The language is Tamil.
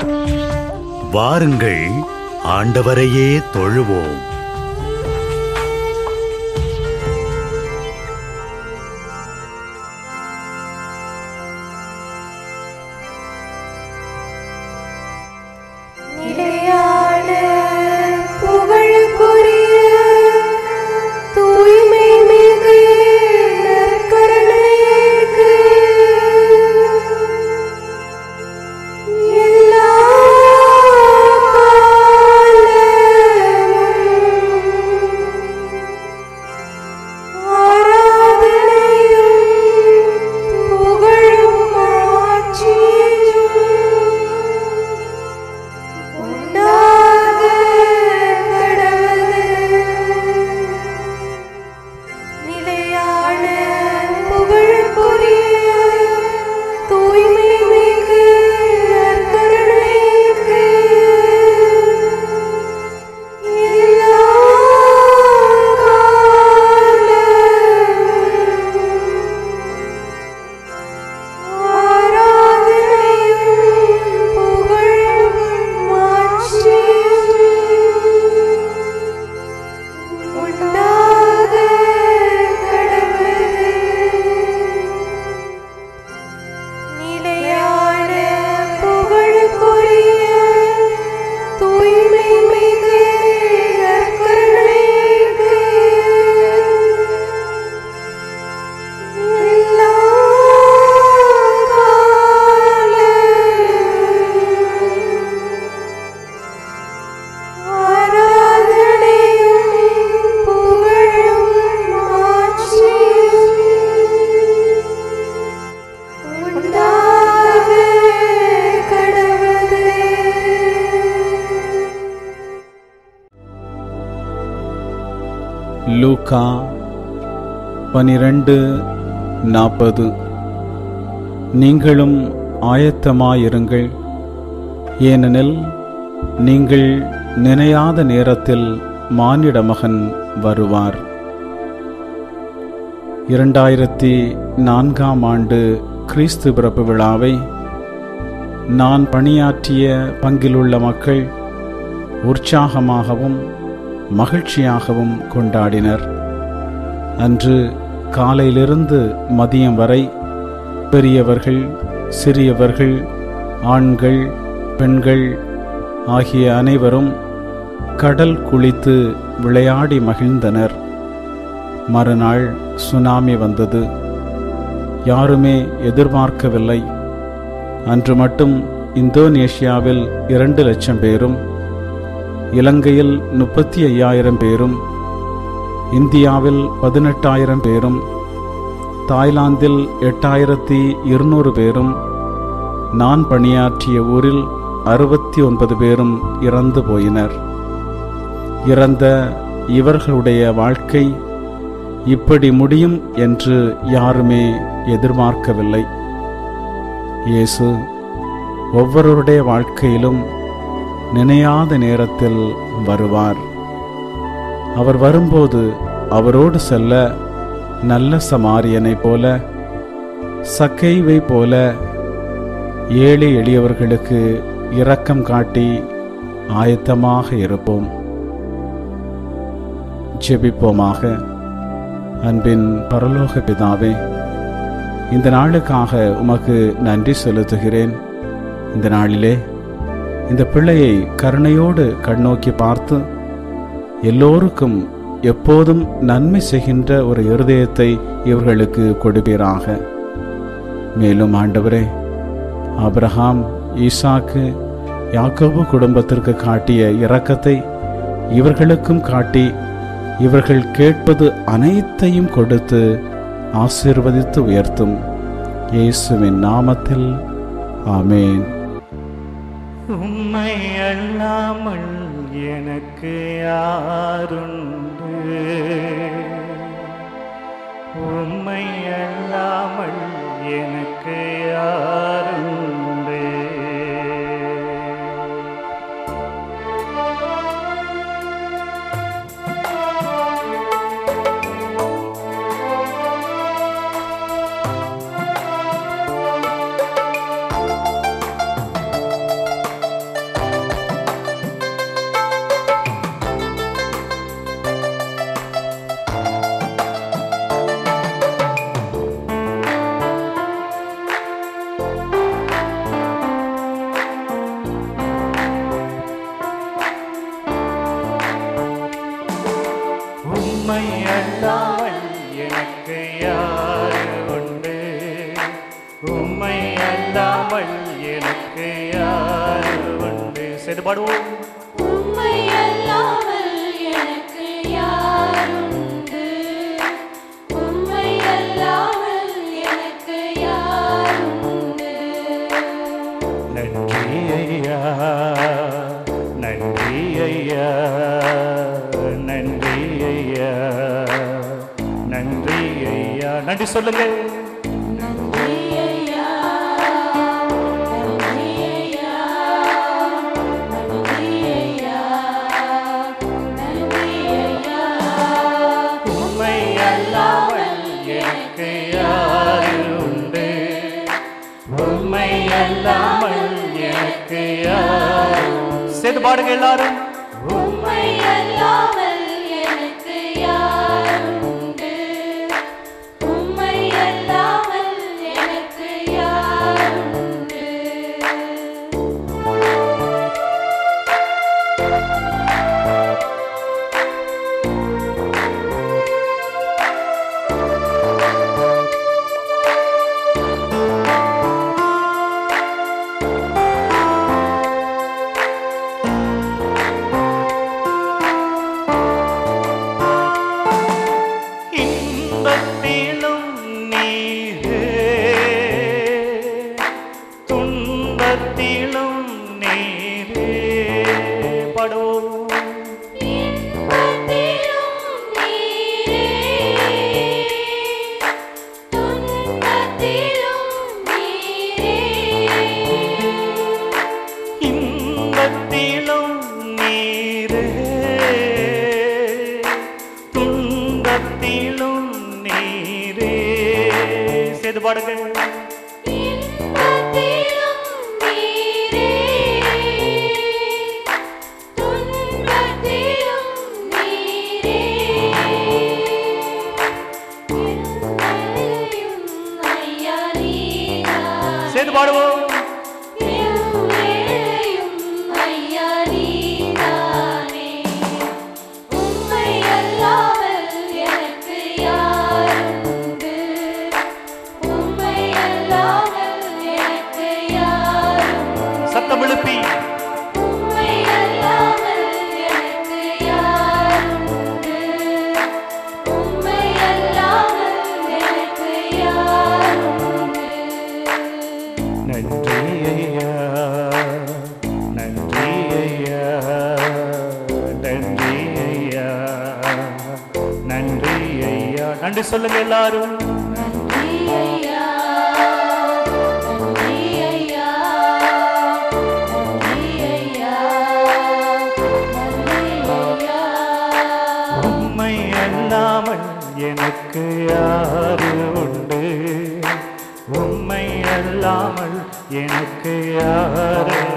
வாருங்கள் ஆண்டவரையே தொழுவோம் நிலையான புகழுக்குரிய தூய்மை மிகு நற்கருணைக்கு எல்லா காலமும் ஆராதனையும் புகழும் ஆட்சியும் உண்டாக கடவுது நிலையான புகழுக்குரிய தூய்மை மிகு நற்கருணைக்கு எல்லா காலமும் ஆராதனையும் புகழும் மாட்சியும் உண்டாக கடவுது நிலையான புகழுக்குரிய தூய்மை மிகு நற்கருணைக்கு எல்லா காலமும் ஆராதனையும் புகழும் மாட்சியும் உண்டாக கடவுது லூகா பனிரெண்டு நாற்பது நீங்களும் ஆயத்தமாயிருங்கள் ஏனெனில் நீங்கள் நினையாத நேரத்தில் மானிட மகன் வருவார் இரண்டாயிரத்தி நான்காம் ஆண்டு கிறிஸ்து பிறப்பு விழாவை நான் பணியாற்றிய பங்கிலுள்ள மக்கள் உற்சாகமாகவும் மகிழ்ச்சியாகவும் கொண்டாடினர் அன்று காலையிலிருந்து மதியம் வரை பெரியவர்கள் சிறியவர்கள் ஆண்கள் பெண்கள் ஆகிய அனைவரும் கடல் குளித்து விளையாடி மகிழ்ந்தனர் மறுநாள் சுனாமி வந்தது யாருமே எதிர்பார்க்கவில்லை அன்று மட்டும் இந்தோனேஷியாவில் இரண்டு லட்சம் பேரும் இலங்கையில் முப்பத்தி ஐயாயிரம் பேரும் இந்தியாவில் பதினெட்டாயிரம் பேரும் தாய்லாந்தில் எட்டாயிரத்தி இருநூறு பேரும் நான் பணியாற்றிய ஊரில் அறுபத்தி ஒன்பது பேரும் இறந்து போயினர் இறந்த இவர்களுடைய வாழ்க்கை இப்படி முடியும் என்று யாருமே எதிர்பார்க்கவில்லை இயேசு ஒவ்வொருவருடைய வாழ்க்கையிலும் நினையாத நேரத்தில் வருவார் அவர் வரும்போது அவரோடு செல்ல நல்ல சமாரியனைப் போல சக்கைவை போல ஏழை எளியவர்களுக்கு இரக்கம் காட்டி ஆயத்தமாக இருப்போம் ஜெபிப்போமாக அன்பின் பரலோக பிதாவே இந்த நாளுக்காக உமக்கு நன்றி செலுத்துகிறேன் இந்த நாளிலே இந்த பிள்ளையை கருணையோடு கண்ணோக்கி பார்த்து எல்லோருக்கும் எப்போதும் நன்மை செய்கின்ற ஒரு இருதயத்தை இவர்களுக்கு கொடுப்பீராக மேலும் ஆண்டவரே ஆபிரகாம் ஈசாக்கு யாக்கோபு குடும்பத்திற்கு காட்டிய இரக்கத்தை இவர்களுக்கும் காட்டி இவர்கள் கேட்பது அனைத்தையும் கொடுத்து ஆசீர்வதித்து உயர்த்தும் இயேசுவின் நாமத்தில் ஆமேன் உம்மை அல்லாமல் எனக்கு யாருண்டு உம்மை அல்லாமல் எனக்கு யாருண்டு சேர்ந்து பாடுவோம் உம்மை அல்லாமல் எனக்கு யாருண்டு உம்மை அல்லாமல் எனக்கு யாருண்டு நன்றி ஐயா நன்றி ஐயா நன்றி ஐயா நன்றி ஐயா நன்றி சொல்லுங்க நன்றி ஐயா நன்றி ஐயா நன்றி ஐயா நன்றி ஐயா உண்மை அல்லாமல் எனக்கு யாரு உண்டு உண்மை அல்லாமல் எனக்கு யாரு சேர்ந்து பாடுங்க எல்லாரும் உம்மை அல்லாமல் எனக்கு யாருண்டு உம்மை அல்லாமல் எனக்கு யாருண்டு இன்பத்திலும் நீரே துன்பத்திலும் நீரே படுவோம் இன்பத்திலும் நீரே துன்பத்திலும் நீரே இன்பத்திலும் நீரே துன்பத்திலும் நீரே சேர்ந்து பாடுங்க இன்பத்திலும் நீரே துன்பத்திலும் நீரே எல்லையும் ஐயா நீதான் சேர்ந்து பாடுவோம் எல்லையும் ஐயா நீதானே உம்மை அல்லாமல் எனக்கு யாருண்டு உம்மை அல்லாமல் எனக்கு யாருண்டு சத்தம் எழுப்பி உம்மை அல்லாமல் எனக்கு யாருண்டு உம்மை அல்லாமல் எனக்கு யாருண்டு நன்றி ஐயா நன்றி ஐயா நன்றி ஐயா நன்றி ஐயா நன்றி சொல்லுங்க எல்லாரும் நன்றி ஐயா நன்றி ஐயா நன்றி ஐயா நன்றி ஐயா உண்மை அல்லாமல் எனக்கு யாரு உண்டு உண்மை அல்லாமல் எனக்கு யாரு